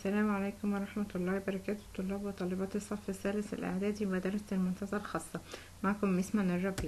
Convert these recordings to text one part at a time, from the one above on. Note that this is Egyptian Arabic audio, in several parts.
السلام عليكم ورحمة الله وبركاته طلاب وطالبات الصف الثالث الإعدادي مدرسة المنتزه الخاصة معكم ميس من الربيع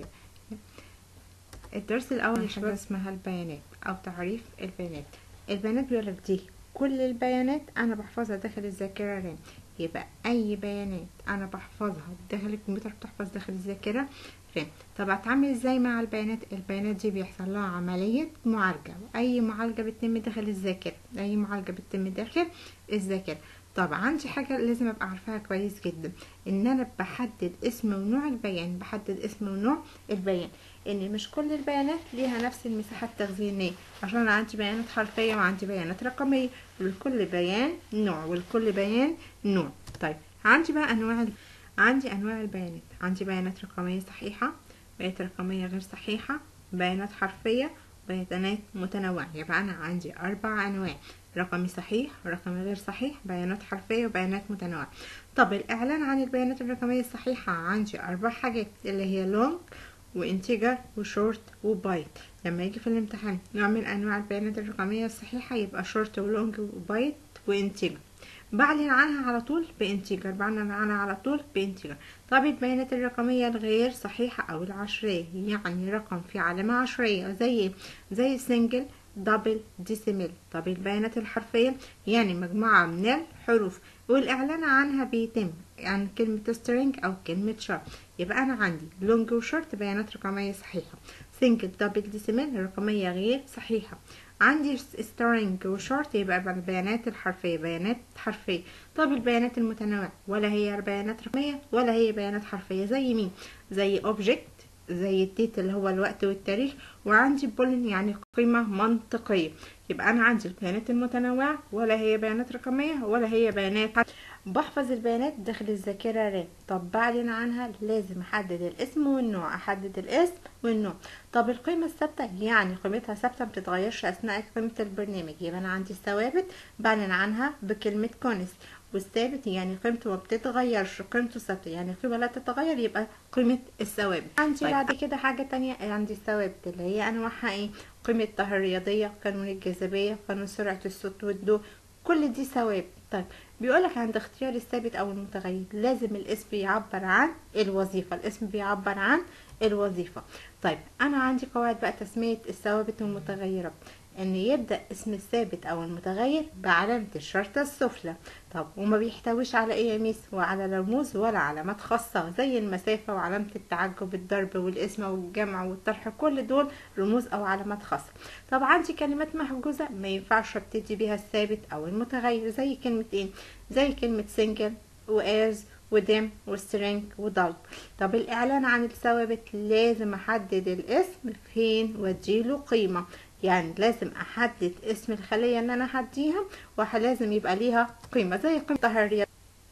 الدرس الأول يا شباب اسمها البيانات أو تعريف البيانات البيانات بيقولك دي كل البيانات أنا بحفظها داخل الذاكرة رام يبقى أي بيانات أنا بحفظها داخل الكمبيوتر بتحفظ داخل الذاكرة رام طب أتعامل إزاي مع البيانات البيانات دي بيحصل لها عملية معالجة وأي معالجة بتتم داخل الذاكرة أي معالجة بتتم داخل الذاكرة طب عندي حاجة لازم ابقى عارفاها كويس جدا ان انا بحدد اسم ونوع البيان بحدد اسم ونوع البيان ان مش كل البيانات ليها نفس المساحة التخزينية عشان انا عندي بيانات حرفية وعندي بيانات رقمية ولكل بيان نوع ولكل بيان نوع طيب عندي بقى انواع ال... عندي انواع البيانات عندي بيانات رقمية صحيحة بيانات رقمية غير صحيحة بيانات حرفية بيانات متنوعة يبقى انا عندي اربع انواع رقمي صحيح رقمي غير صحيح بيانات حرفية وبيانات متنوعة طب الإعلان عن البيانات الرقمية الصحيحة عندي أربع حاجات اللي هي لونج وانتجر وشورت وبايت لما يجي في الامتحان نوع من أنواع البيانات الرقمية الصحيحة يبقى شورت ولونج وبايت وانتجر بعلن عنها على طول بانتجر بعلن عنها على طول بانتجر طب البيانات الرقمية الغير صحيحة أو العشرية يعني رقم في علامة عشرية زي زي سنجل دبل ديسيميل طب البيانات الحرفية يعني مجموعة من الحروف والإعلان عنها بيتم عن كلمة string أو كلمة sharp يبقى أنا عندي long وشورت بيانات رقمية صحيحة single double decimal رقمية غير صحيحة عندي string وشورت يبقى البيانات الحرفية بيانات حرفية طب البيانات المتنوعة ولا هي بيانات رقمية ولا هي بيانات حرفية زي مين زي object زي الديت اللي هو الوقت والتاريخ وعندي بولن يعني قيمة منطقية يبقى أنا عندي البيانات المتنوعة ولا هي بيانات رقمية ولا هي بيانات بحفظ البيانات داخل الذاكرة رام طب بعلن عنها لازم أحدد الاسم والنوع أحدد الاسم والنوع طب القيمة الثابتة يعني قيمتها ثابتة مبتتغيرش أثناء قيمة البرنامج يبقى أنا عندي الثوابت بعلن عنها بكلمة كونس والثابت يعني قيمته ما بتتغيرش قيمته ثابته يعني قيمه لا تتغير يبقى قيمه الثوابت عندي طيب. بعد كده حاجه تانية عندي الثوابت اللي هي انواعها ايه قيمه الطاقه الرياضيه قانون الجاذبيه قانون سرعه الصوت والضوء كل دي ثوابت طيب بيقولك عند اختيار الثابت او المتغير لازم الاسم يعبر عن الوظيفه الاسم بيعبر عن الوظيفه طيب انا عندي قواعد بقى تسميه الثوابت والمتغيرات ان يبدا اسم الثابت او المتغير بعلامه الشرطه السفلى طب وما بيحتويش على ايه يا ميس وعلى رموز ولا علامات خاصه زي المسافه وعلامه التعجب الضرب والاسم والجمع والطرح كل دول رموز او علامات خاصه طب عندي كلمات محجوزه ما ينفعش ابتدي بيها الثابت او المتغير زي كلمه ايه زي كلمه سنجل واز ودم وسترينج وضرب طب الاعلان عن الثوابت لازم احدد الاسم فين واديله قيمه يعني لازم احدد اسم الخلية اللي انا هديها ولازم يبقى ليها قيمة زي قيمة الرياضة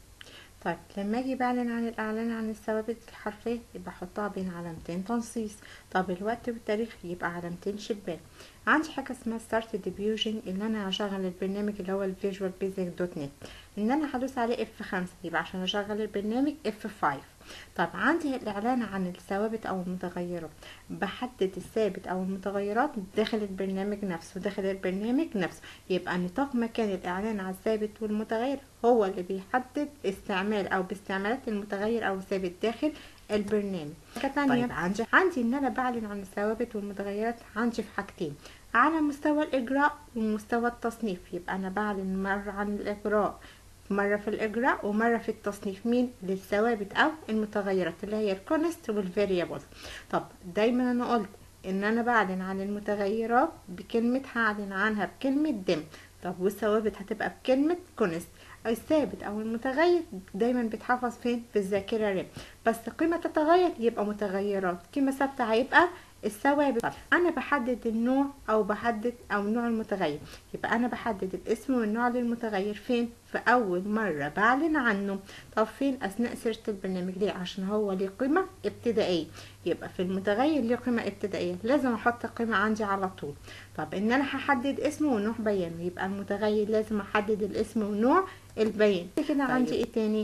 طيب لما اجي بعلن عن الاعلان عن الثوابت الحرفية يبقى احطها بين علامتين تنصيص طب الوقت والتاريخ يبقى علامتين شباك عندي حاجة اسمها ستارت ديبيوجن اللي انا هشغل البرنامج اللي هو الفيجوال بيزك دوت نت ان انا هدوس عليه اف خمسة يبقى عشان اشغل البرنامج اف فايف طب عندي الإعلان عن الثوابت أو المتغيرات بحدد الثابت أو المتغيرات داخل البرنامج نفسه داخل البرنامج نفسه يبقى نطاق مكان الإعلان عن الثابت والمتغير هو اللي بيحدد استعمال أو باستعمالات المتغير أو الثابت داخل البرنامج حاجة تانية طيب. عندي عندي إن أنا بعلن عن الثوابت والمتغيرات عندي في حاجتين على مستوى الإجراء ومستوى التصنيف يبقى أنا بعلن مرة عن الإجراء مرة في الإجراء ومرة في التصنيف مين للثوابت أو المتغيرات اللي هي الكونست والفاريبلز طب دايما أنا قلت إن أنا بعلن عن المتغيرات بكلمة هعلن عنها بكلمة دم طب والثوابت هتبقى بكلمة كونست الثابت او المتغير دايما بيتحفظ فين في الذاكره رام بس قيمه تتغير يبقى متغيرات قيمه ثابته هيبقى الثوابت انا بحدد النوع او بحدد او نوع المتغير يبقى انا بحدد الاسم والنوع للمتغير فين في اول مرة بعلن عنه طب فين اثناء سيرة البرنامج ليه عشان هو ليه قيمة ابتدائية يبقى في المتغير ليه قيمة ابتدائية لازم احط قيمة عندي على طول طب ان انا هحدد اسمه ونوع بيانه يبقى المتغير لازم احدد الاسم ونوع البيان كده طيب. عندي ايه تاني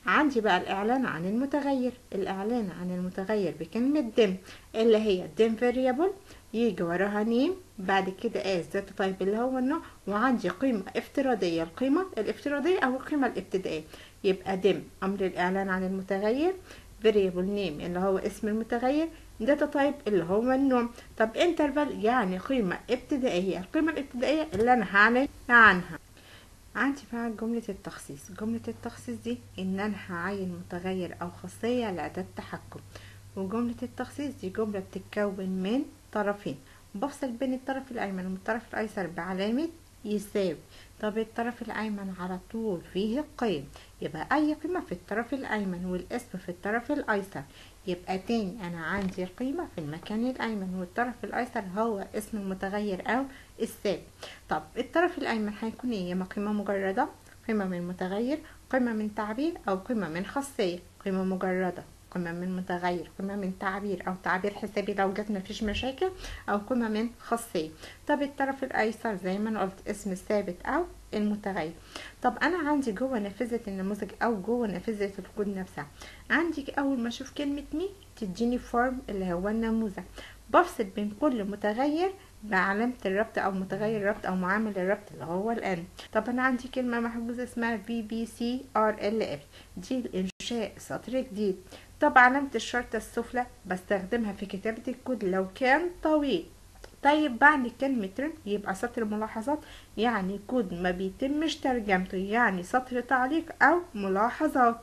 عندي بقى الإعلان عن المتغير الإعلان عن المتغير بكلمة دم اللي هي دم variable يجي وراها نيم بعد كده as data type اللي هو النوع وعندي قيمة افتراضية القيمة الافتراضية أو القيمة الابتدائية يبقى دم أمر الإعلان عن المتغير variable name اللي هو اسم المتغير data type اللي هو النوع طب interval يعني قيمة ابتدائية القيمة الابتدائية اللي أنا هعلن عنها عندي بقى جملة التخصيص جملة التخصيص دي إن أنا هعين متغير أو خاصية لأداة تحكم وجملة التخصيص دي جملة بتتكون من طرفين بفصل بين الطرف الأيمن والطرف الأيسر بعلامة يساوي طب الطرف الأيمن على طول فيه قيم يبقى أي قيمة في الطرف الأيمن والاسم في الطرف الأيسر يبقى تاني أنا عندي قيمة في المكان الأيمن والطرف الأيسر هو اسم المتغير أو الثابت طب الطرف الأيمن هيكون إيه يا إما قيمة مجردة قيمة من متغير قيمة من تعبير أو قيمة من خاصية قيمة مجردة قيمة من متغير قيمة من تعبير أو تعبير حسابي لو جت مفيش مشاكل أو قيمة من خاصية طب الطرف الأيسر زي ما أنا قلت اسم الثابت أو المتغير طب أنا عندي جوه نافذة النموذج أو جوه نافذة الكود نفسها عندي أول ما أشوف كلمة مي تديني فورم اللي هو النموذج بفصل بين كل متغير بعلامة الربط أو متغير الربط أو معامل الربط اللي هو الان طب أنا عندي كلمة محجوزة اسمها في بي سي ار ال اف دي الإنشاء سطر جديد طب علامة الشرطة السفلى بستخدمها في كتابة الكود لو كان طويل طيب بعد كلمة رن يبقى سطر ملاحظات يعني كود ما بيتمش ترجمته يعني سطر تعليق أو ملاحظات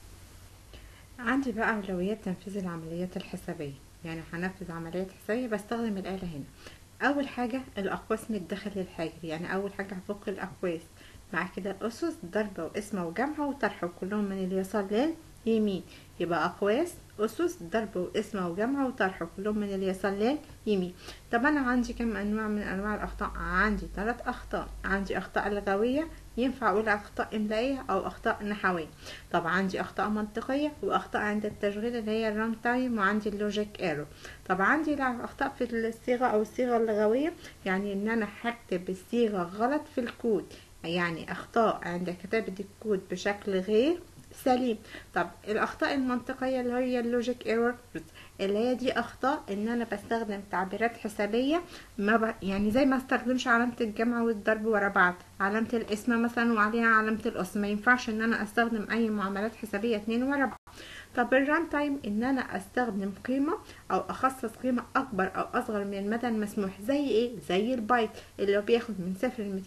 عندي بقى أولويات تنفيذ العمليات الحسابية يعني هنفذ عمليات حسابية بستخدم الآلة هنا أول حاجة الأقواس من الداخل للحاجر يعني أول حاجة هفك الأقواس بعد كده الأسس ضرب وقسمة وجمع وطرح كلهم من اليسار لليمين يبقى أقواس أسس ضرب وقسمة وجمع وطرح كلهم من اليسار لليمين طب أنا عندي كم أنواع من أنواع الأخطاء عندي ثلاث أخطاء عندي أخطاء لغوية ينفع أقول أخطاء إملائية أو أخطاء نحوية طب عندي أخطاء منطقية وأخطاء عند التشغيل اللي هي الران تايم وعندي اللوجيك ايرور طب عندي أخطاء في الصيغة أو الصيغة اللغوية يعني إن أنا هكتب الصيغة غلط في الكود يعني أخطاء عند كتابة الكود بشكل غير سليم طب الاخطاء المنطقيه اللي هي اللوجيك ايرور اللي هي دي اخطاء ان انا بستخدم تعبيرات حسابيه ما ب... يعني زي ما استخدمش علامه الجمع والضرب ورا بعض علامه القسمه مثلا وعليها علامه القسم ما ينفعش ان انا استخدم اي معاملات حسابيه اتنين ورا بعض طب الران تايم ان انا استخدم قيمه او اخصص قيمه اكبر او اصغر من المدى المسموح زي ايه زي البايت اللي هو بياخد من صفر ل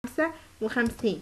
255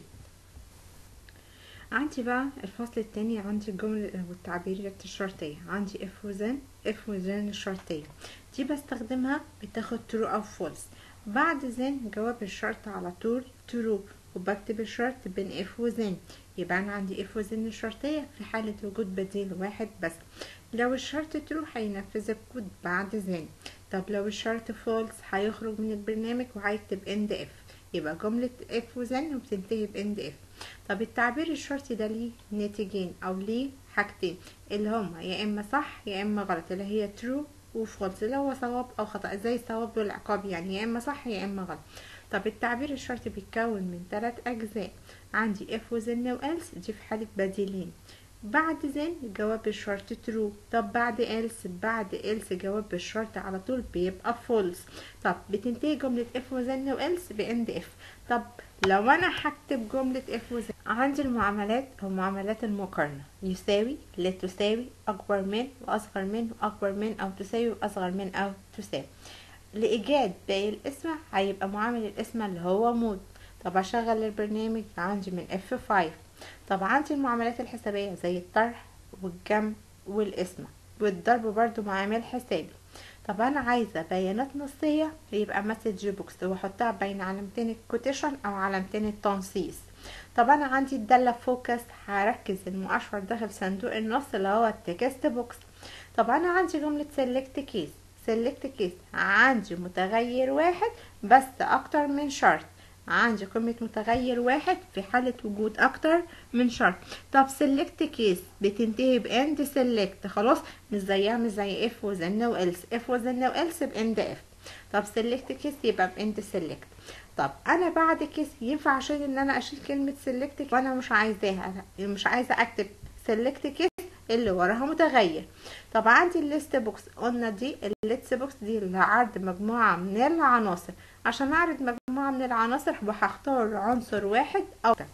عندي بقى الفصل التاني عندي الجملة والتعبيرات الشرطية عندي اف وزن اف وزن الشرطية دي بستخدمها بتاخد true أو false بعد زن جواب الشرط على طول true وبكتب الشرط بين اف وزن يبقى أنا عندي اف وزن الشرطية في حالة وجود بديل واحد بس لو الشرط true هينفذ الكود بعد زن طب لو الشرط false هيخرج من البرنامج وهيكتب end if يبقى جملة اف وزن وبتنتهي باند اف طب التعبير الشرطي ده ليه ناتجين او ليه حاجتين اللي هما يا اما صح يا اما غلط اللي هي true وفولس اللي هو صواب او خطأ زي الصواب والعقاب يعني يا اما صح يا اما غلط طب التعبير الشرطي بيتكون من ثلاث اجزاء عندي اف وزن والس دي في حالة بديلين بعد زن جواب الشرط ترو طب بعد إلس بعد إلس جواب الشرط على طول بيبقى فولس طب بتنتهي جملة اف وزن وإلس بإند اف طب لو أنا هكتب جملة اف وزن عندي المعاملات أو معاملات المقارنة يساوي لا تساوي أكبر من وأصغر من وأكبر من أو تساوي وأصغر من أو تساوي لإيجاد باقي القسمة هيبقى معامل القسمة اللي هو مود طب أشغل البرنامج عندي من F5 طب عندي المعاملات الحسابية زي الطرح والجمع والقسمة والضرب برضو معامل حسابي طب أنا عايزة بيانات نصية يبقى مسج بوكس وأحطها بين علامتين الكوتيشن أو علامتين التنصيص طب أنا عندي الدالة فوكس هركز المؤشر داخل صندوق النص اللي هو التكست بوكس طب أنا عندي جملة سيلكت كيس سيلكت كيس عندي متغير واحد بس أكتر من شرط عندي قيمة متغير واحد في حالة وجود أكتر من شرط طب سيلكت كيس بتنتهي بإند سيلكت خلاص مش زيها مش زي اف وزن وإلس اف وزن وإلس بإند اف طب سيلكت كيس يبقى بإند سيلكت طب انا بعد كيس ينفع اشيل ان انا اشيل كلمة سيلكت وانا مش عايزاها مش عايزة اكتب سيلكت كيس اللي وراها متغير طب عندي الليست بوكس قلنا دي الليست بوكس دي اللي عرض مجموعة من العناصر عشان اعرض مجموعة من العناصر هختار عنصر واحد او ده.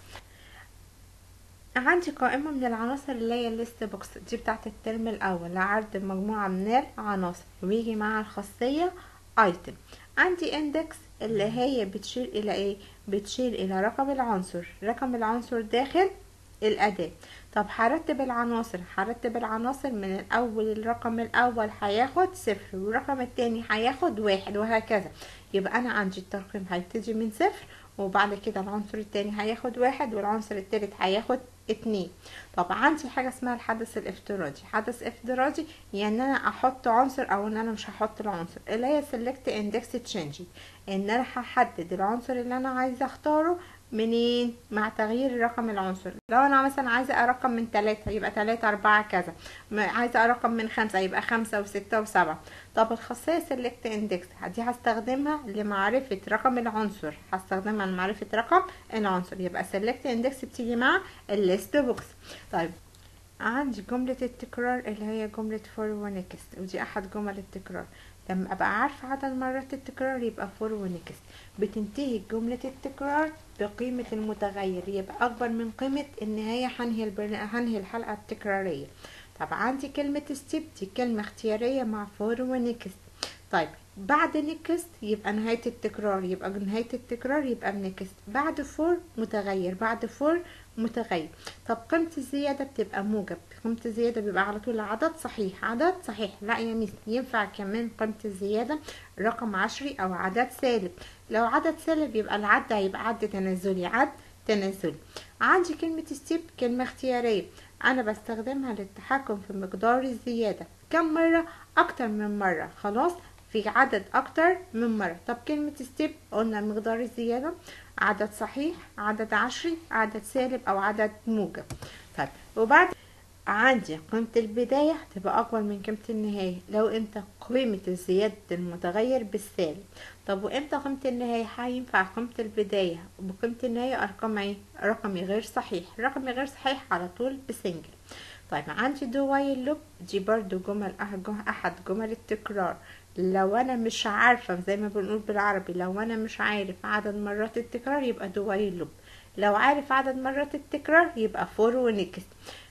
عندي قائمة من العناصر اللي هي الليست بوكس دي بتاعت الترم الأول لعرض مجموعة من العناصر ويجي مع الخاصية ايتم عندي اندكس اللي هي بتشير الى ايه بتشير الى رقم العنصر رقم العنصر داخل الأداة طب هرتب العناصر هرتب العناصر من الأول الرقم الأول هياخد صفر والرقم التاني هياخد واحد وهكذا يبقى أنا عندي الترقيم هيبتدي من صفر وبعد كده العنصر التاني هياخد واحد والعنصر التالت هياخد اتنين طب عندي حاجة اسمها الحدث الافتراضي حدث افتراضي يعني انا احط عنصر او ان انا مش هحط العنصر اللي هي select index change ان انا هحدد العنصر اللي انا عايزة اختاره منين مع تغيير رقم العنصر لو انا مثلا عايزة ارقم من تلاتة يبقى تلاتة اربعة كذا عايزة ارقم من خمسة يبقى خمسة وستة وسبعة طب الخاصية select index دي هستخدمها لمعرفة رقم العنصر هستخدمها لمعرفة رقم العنصر يبقى select index بتيجي مع الليست بوكس طيب عندي جملة التكرار اللي هي جملة for ونكست ودي أحد جمل التكرار لما أبقى عارفة عدد مرات التكرار يبقى for ونكست بتنتهي جملة التكرار بقيمة المتغير يبقى أكبر من قيمة النهاية هنهي البرن... هنهي الحلقة التكرارية طب عندي كلمة ستيب دي كلمة اختيارية مع فور ونكست طيب بعد نكست يبقى نهاية التكرار يبقى نهاية التكرار يبقى نكست بعد فور متغير بعد فور متغير طب قيمة الزيادة بتبقى موجب قيمة الزيادة بيبقى على طول عدد صحيح عدد صحيح لا يا ميس ينفع كمان قيمة الزيادة رقم عشري أو عدد سالب لو عدد سالب يبقى العد هيبقى عد تنازلي عد تنازلي عندي كلمة ستيب كلمة اختيارية أنا بستخدمها للتحكم في مقدار الزيادة كم مرة أكتر من مرة خلاص في عدد أكتر من مرة طب كلمة ستيب قلنا مقدار الزيادة عدد صحيح عدد عشري عدد سالب أو عدد موجب طيب وبعد عندي قيمة البداية تبقى أكبر من قيمة النهاية لو امتى قيمة الزيادة المتغير بالسالب طب وامتى قيمة النهاية هينفع قيمة البداية وقيمة النهاية أرقام ايه رقمي غير صحيح رقمي غير صحيح على طول بسنجل طيب عندي دو وايل لوب دي برضو جمل أحد جمل التكرار لو انا مش عارفه زي ما بنقول بالعربي لو انا مش عارف عدد مرات التكرار يبقى دو وايل لوب لو عارف عدد مرات التكرار يبقى فور ونكست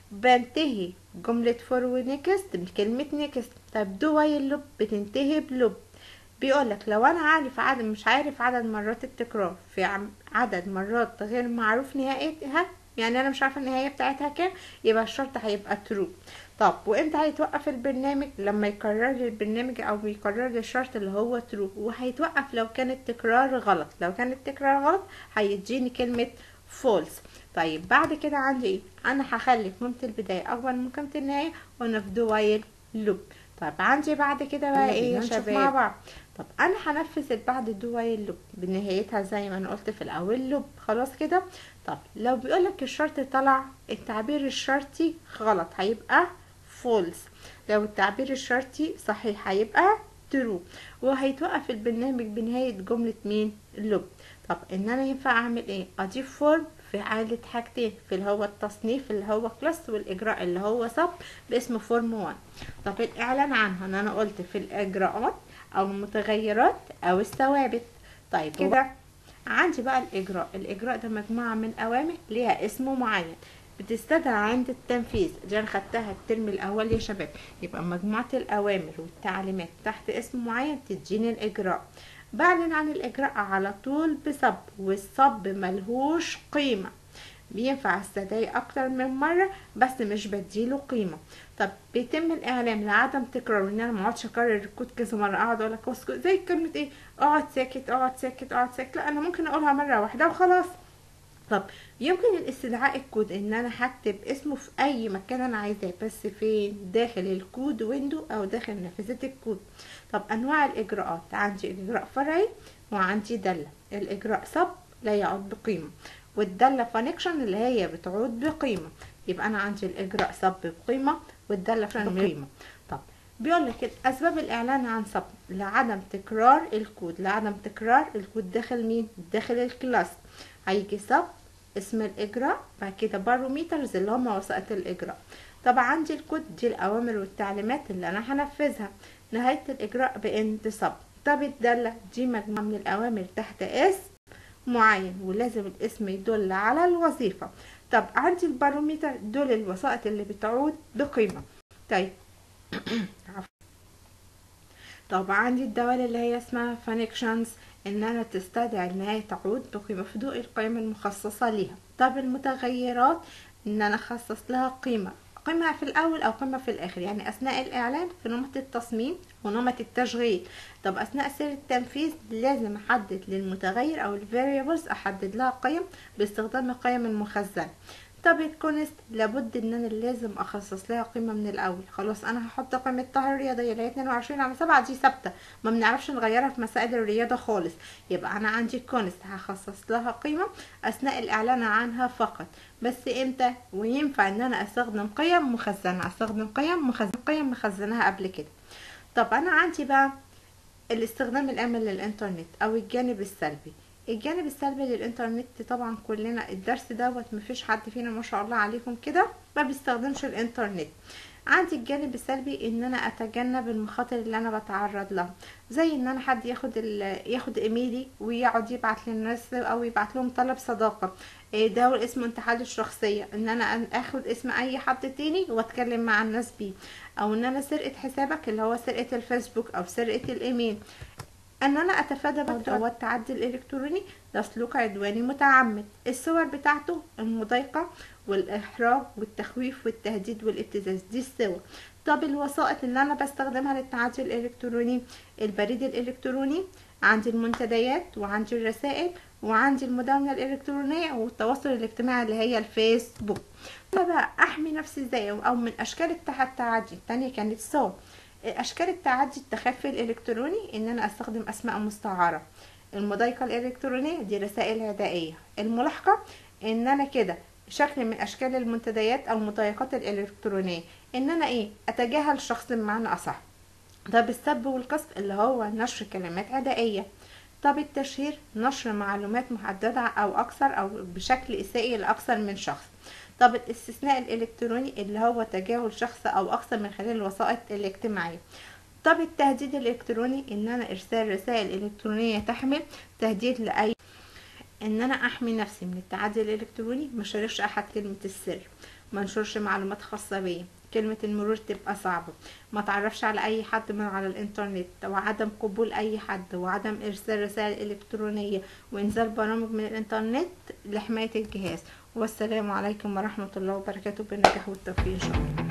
بنتهي جملة فور ونكست بكلمة نكست طب دو وايل لوب بتنتهي بلوب بيقولك لو انا عارف عدد مش عارف عدد مرات التكرار في عدد مرات غير معروف نهايتها يعني انا مش عارفه النهايه بتاعتها كام يبقى الشرط هيبقى ترو طب وامتى هيتوقف البرنامج لما يكرر لي البرنامج او يكرر لي الشرط اللي هو ترو وهيتوقف لو كان التكرار غلط لو كان التكرار غلط هيديني كلمه فولس طيب بعد كده عندي ايه انا هخلي قيمه البدايه اكبر من قيمه النهايه وانا في دو وايل لوب طب عندي بعد كده بقى ايه يا شباب مع بعض طب انا هنفذ بعد دو وايل لوب بنهايتها زي ما انا قلت في الاول لوب خلاص كده طب لو بيقولك الشرط طلع التعبير الشرطي غلط هيبقى فولس لو التعبير الشرطي صحيح هيبقى ترو وهيتوقف البرنامج بنهاية جملة مين لوب طب ان انا ينفع اعمل ايه اضيف فورم في حالة حاجتين في اللي هو التصنيف اللي هو كلاس والاجراء اللي هو سب باسم فورم 1 طب الاعلان عنها ان انا قلت في الاجراءات او المتغيرات او الثوابت طيب كده عندي بقى الاجراء الاجراء ده مجموعة من اوامر ليها اسم معين بتستدعى عند التنفيذ دي انا خدتها الترم الاول يا شباب يبقى مجموعة الاوامر والتعليمات تحت اسم معين تديني الاجراء بعلن عن الاجراء على طول بصب والصب ملهوش قيمة بينفع استدعي اكتر من مرة بس مش بديله قيمة طب بيتم الاعلام لعدم تكرار ان انا ما اقعدش اكرر الكود كذا مرة اقعد اقول لك زي كلمة ايه اقعد ساكت اقعد ساكت اقعد ساكت لا انا ممكن اقولها مرة واحدة وخلاص طب يمكن الاستدعاء الكود ان انا هكتب اسمه في اي مكان انا عايزاه بس فين داخل الكود ويندو او داخل نافذة الكود طب انواع الاجراءات عندي اجراء فرعي وعندي دالة الاجراء سب لا يعود بقيمة والدالة فانكشن اللي هي بتعود بقيمة يبقى انا عندي الاجراء سب بقيمة والدالة بقيمة طب بيقول لك اسباب الاعلان عن سب لعدم تكرار الكود لعدم تكرار الكود داخل مين داخل الكلاس هيجي سب اسم الاجراء بعد كده باروميترز اللي هم وسائط الاجراء طبعا عندي الكود دي الاوامر والتعليمات اللي انا هنفذها نهاية الاجراء باند سب طب الدالة دي مجموعة من الاوامر تحت اسم معين ولازم الاسم يدل على الوظيفة طب عندي الباروميتر دول الوسائط اللي بتعود بقيمة طيب طب عندي الدوال اللي هي اسمها فانكشنز ان انا تستدعي ان هي تعود بقيمة في ضوء القيمة المخصصة ليها طب المتغيرات ان انا اخصص لها قيمة قيمة في الأول أو قيمة في الآخر يعني أثناء الإعلان في نمط التصميم ونمط التشغيل طب أثناء سير التنفيذ لازم أحدد للمتغير أو الفاريبلز أحدد لها قيم باستخدام القيم المخزنة طب الكونست لابد ان انا لازم اخصص لها قيمه من الاول خلاص انا هحط قيمه الطاهر الرياضيه اللي هي 22 على 7 دي ثابته ما بنعرفش نغيرها في مسائل الرياضه خالص يبقى انا عندي الكونست هخصص لها قيمه اثناء الاعلان عنها فقط بس امتى وينفع ان انا استخدم قيم مخزنه استخدم قيم مخزنه قيم مخزناها قبل كده طب انا عندي بقى الاستخدام الامن للانترنت او الجانب السلبي الجانب السلبي للانترنت طبعا كلنا الدرس دوت مفيش حد فينا ما شاء الله عليكم كده ما بيستخدمش الانترنت عندي الجانب السلبي ان انا اتجنب المخاطر اللي انا بتعرض لها زي ان انا حد ياخد ياخد ايميلي ويقعد يبعت للناس او يبعت لهم طلب صداقه ده اسمه انتحال الشخصيه ان انا اخد اسم اي حد تاني واتكلم مع الناس بيه او ان انا سرقه حسابك اللي هو سرقه الفيسبوك او سرقه الايميل ان انا اتفادى او التعدي الالكتروني ده سلوك عدواني متعمد الصور بتاعته المضايقه والاحراج والتخويف والتهديد والابتزاز دي الصور طب الوسائط اللي انا بستخدمها للتعدي الالكتروني البريد الالكتروني عندي المنتديات وعندي الرسائل وعندي المداومه الالكترونيه والتواصل الاجتماعي اللي هي الفيسبوك انا بقى احمي نفسي ازاي او من اشكال التعدي التانية كانت الصور اشكال التعدي التخفي الالكتروني ان انا استخدم اسماء مستعاره المضايقه الالكترونيه دي رسائل عدائيه الملاحقه ان انا كده شكل من اشكال المنتديات او المضايقات الالكترونيه ان انا ايه اتجاهل شخص بمعنى اصح طب السب والقصف اللي هو نشر كلمات عدائيه طب التشهير نشر معلومات محدده او اكثر او بشكل اسائي لاكثر من شخص طب الاستثناء الالكتروني اللي هو تجاهل شخص او اكثر من خلال الوسائط الاجتماعيه طب التهديد الالكتروني ان انا ارسال رسائل الكترونيه تحمل تهديد لاي ان انا احمي نفسي من التعدي الالكتروني ما شاركش احد كلمه السر ما انشرش معلومات خاصه بيا كلمة المرور تبقى صعبة ما تعرفش على اي حد من على الانترنت وعدم قبول اي حد وعدم ارسال رسائل الكترونية وانزال برامج من الانترنت لحماية الجهاز والسلام عليكم ورحمة الله وبركاته بالنجاح والتوفيق ان شاء الله